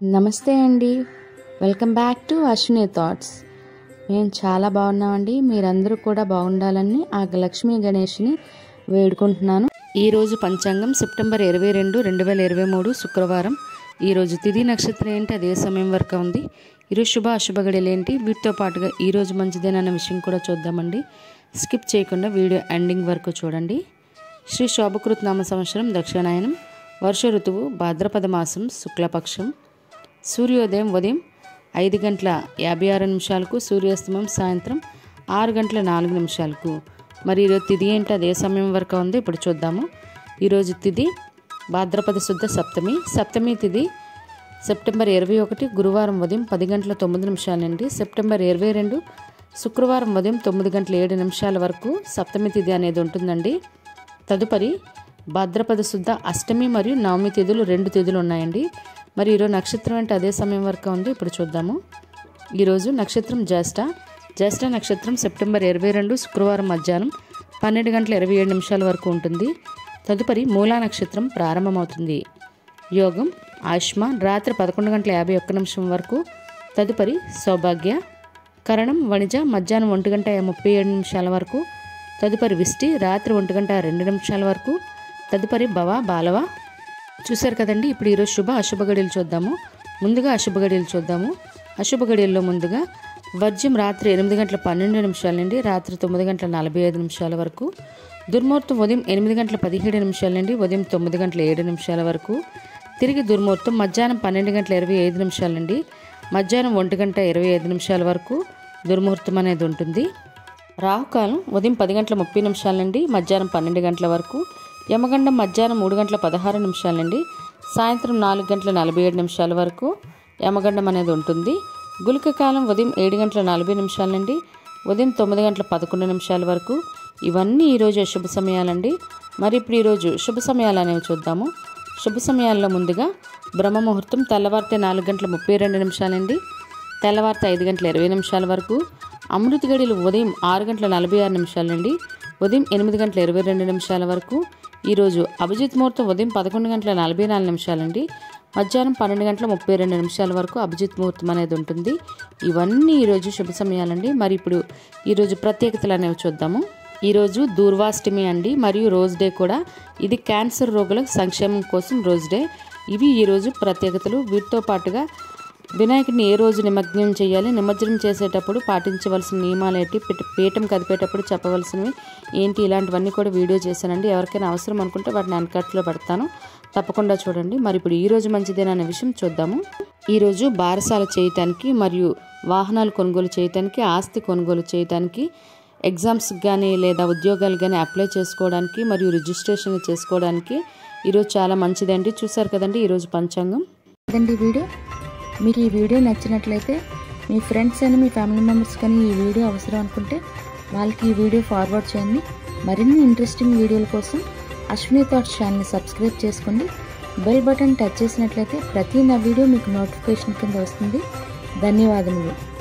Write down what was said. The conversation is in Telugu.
నమస్తే అండి welcome back to Ashwini thoughts మేము చాలా బాగున్నామండి మీరందరూ కూడా బాగుండాలని ఆ లక్ష్మీ గణేష్ని వేడుకుంటున్నాను ఈరోజు పంచాంగం సెప్టెంబర్ ఇరవై రెండు రెండు వేల ఇరవై మూడు శుక్రవారం ఈరోజు తిథి నక్షత్రం ఏంటి అదే సమయం వరకు ఉంది ఈరోజు శుభ అశుభ గడియలు ఏంటి వీటితో పాటుగా ఈరోజు మంచిదేనన్న విషయం కూడా చూద్దామండి స్కిప్ చేయకుండా వీడియో ఎండింగ్ వరకు చూడండి శ్రీ శోభకృత్ నామ సంవత్సరం దక్షిణాయనం వర్ష ఋతువు భాద్రపద మాసం శుక్లపక్షం సూర్యోదయం ఉదయం ఐదు గంటల యాభై ఆరు నిమిషాలకు సూర్యాస్తమయం సాయంత్రం ఆరు గంటల నాలుగు నిమిషాలకు మరి ఈరోజు తిథి ఏంటి అదే సమయం వరకు ఉంది ఇప్పుడు చూద్దాము ఈరోజు తిథి భాద్రపద శుద్ధ సప్తమి సప్తమి తిథి సెప్టెంబర్ ఇరవై ఒకటి గురువారం ఉదయం పది గంటల తొమ్మిది నిమిషాల నుండి సెప్టెంబర్ ఇరవై రెండు శుక్రవారం ఉదయం తొమ్మిది గంటల ఏడు నిమిషాల వరకు సప్తమి తిథి అనేది ఉంటుందండి తదుపరి భాద్రపద శుద్ధ అష్టమి మరియు నవమి తిథులు రెండు తిథులు ఉన్నాయండి మరి ఈరోజు నక్షత్రం అంటే అదే సమయం వరకు ఉంది ఇప్పుడు చూద్దాము ఈరోజు నక్షత్రం జ్యేష్ఠ జ్యేష్ఠ నక్షత్రం సెప్టెంబర్ ఇరవై రెండు శుక్రవారం మధ్యాహ్నం పన్నెండు గంటల ఇరవై ఏడు నిమిషాల వరకు ఉంటుంది తదుపరి మూలా నక్షత్రం ప్రారంభమవుతుంది యోగం ఆయుష్మాన్ రాత్రి పదకొండు గంటల యాభై ఒక్క నిమిషం వరకు తదుపరి సౌభాగ్య కరణం వణిజ మధ్యాహ్నం ఒంటి గంట ముప్పై ఏడు నిమిషాల వరకు తదుపరి విష్టి రాత్రి ఒంటి గంట రెండు నిమిషాల వరకు తదుపరి భవ బాలవ చూశారు కదండి ఇప్పుడు ఈరోజు శుభ అశుభ గడియలు చూద్దాము ముందుగా అశుభ గడియలు చూద్దాము అశుభ గడియల్లో ముందుగా వర్జ్యం రాత్రి ఎనిమిది గంటల పన్నెండు నిమిషాల నుండి రాత్రి తొమ్మిది గంటల నలభై ఐదు నిమిషాల వరకు దుర్ముహూర్తం ఉదయం ఎనిమిది గంటల పదిహేడు నిమిషాల నుండి ఉదయం తొమ్మిది గంటల ఏడు నిమిషాల వరకు తిరిగి దుర్ముహూర్తం మధ్యాహ్నం పన్నెండు గంటల ఇరవై ఐదు నిమిషాల నుండి మధ్యాహ్నం ఒంటి గంట ఇరవై ఐదు నిమిషాల వరకు దుర్ముహూర్తం అనేది ఉంటుంది రాహుకాలం ఉదయం పది గంటల ముప్పై నిమిషాల నుండి మధ్యాహ్నం పన్నెండు గంటల వరకు యమగండం మధ్యాహ్నం మూడు గంటల పదహారు నిమిషాల నుండి సాయంత్రం నాలుగు గంటల నలభై ఏడు నిమిషాల వరకు యమగండం అనేది ఉంటుంది గులిక కాలం ఉదయం ఏడు గంటల నలభై నిమిషాల నుండి ఉదయం తొమ్మిది గంటల పదకొండు నిమిషాల వరకు ఇవన్నీ ఈరోజు శుభ సమయాలండి మరి ఇప్పుడు ఈరోజు శుభ సమయాలు అనేవి చూద్దాము శుభ సమయాల్లో ముందుగా బ్రహ్మ ముహూర్తం తెల్లవారితే నాలుగు గంటల ముప్పై రెండు నిమిషాల నుండి తెల్లవారితే ఐదు గంటల ఇరవై నిమిషాల వరకు అమృత గడియలు ఉదయం ఆరు గంటల నలభై ఆరు నిమిషాల నుండి ఉదయం ఎనిమిది గంటల ఇరవై రెండు నిమిషాల వరకు ఈరోజు అభిజిత్ ముహూర్తం ఉదయం పదకొండు గంటల నలభై నాలుగు నిమిషాల నుండి మధ్యాహ్నం పన్నెండు గంటల ముప్పై రెండు నిమిషాల వరకు అభిజిత్ ముహూర్తం అనేది ఉంటుంది ఇవన్నీ ఈరోజు శుభ సమయాలండి మరి ఇప్పుడు ఈరోజు ప్రత్యేకతలు అనేవి చూద్దాము ఈరోజు దూర్వాష్టమి అండి మరియు రోజ్ డే కూడా ఇది క్యాన్సర్ రోగుల సంక్షేమం కోసం రోజ్ డే ఇవి ఈరోజు ప్రత్యేకతలు వీటితో పాటుగా వినాయకుడిని ఏ రోజు నిమగ్నం చేయాలి నిమజ్జనం చేసేటప్పుడు పాటించవలసిన నియమాలు ఏంటి పీట- పీఠం కదిపేటప్పుడు చెప్పవలసినవి ఏంటి ఇలాంటివన్నీ కూడా వీడియో చేశానండి ఎవరికైనా అవసరం అనుకుంటే వాటిని అన్కట్లో పెడతాను తప్పకుండా చూడండి మరి ఇప్పుడు ఈ రోజు మంచిదేననే విషయం చూద్దాము ఈరోజు బారసాల చేయటానికి మరియు వాహనాలు కొనుగోలు చేయటానికి ఆస్తి కొనుగోలు చేయటానికి ఎగ్జామ్స్ కానీ లేదా ఉద్యోగాలు కానీ అప్లై చేసుకోవడానికి మరియు రిజిస్ట్రేషన్ చేసుకోవడానికి ఈరోజు చాలా మంచిదండి చూసారు కదండి ఈరోజు పంచాంగం అదండి వీడియో మీకు ఈ వీడియో నచ్చినట్లయితే మీ ఫ్రెండ్స్ అని మీ ఫ్యామిలీ మెంబర్స్ కానీ ఈ వీడియో అవసరం అనుకుంటే వాళ్ళకి ఈ వీడియో ఫార్వర్డ్ చేయండి మరిన్ని ఇంట్రెస్టింగ్ వీడియోల కోసం అశ్విని థాట్స్ ఛానల్ని సబ్స్క్రైబ్ చేసుకోండి బెల్ బటన్ టచ్ చేసినట్లయితే ప్రతి నా వీడియో మీకు నోటిఫికేషన్ కింద వస్తుంది ధన్యవాదములు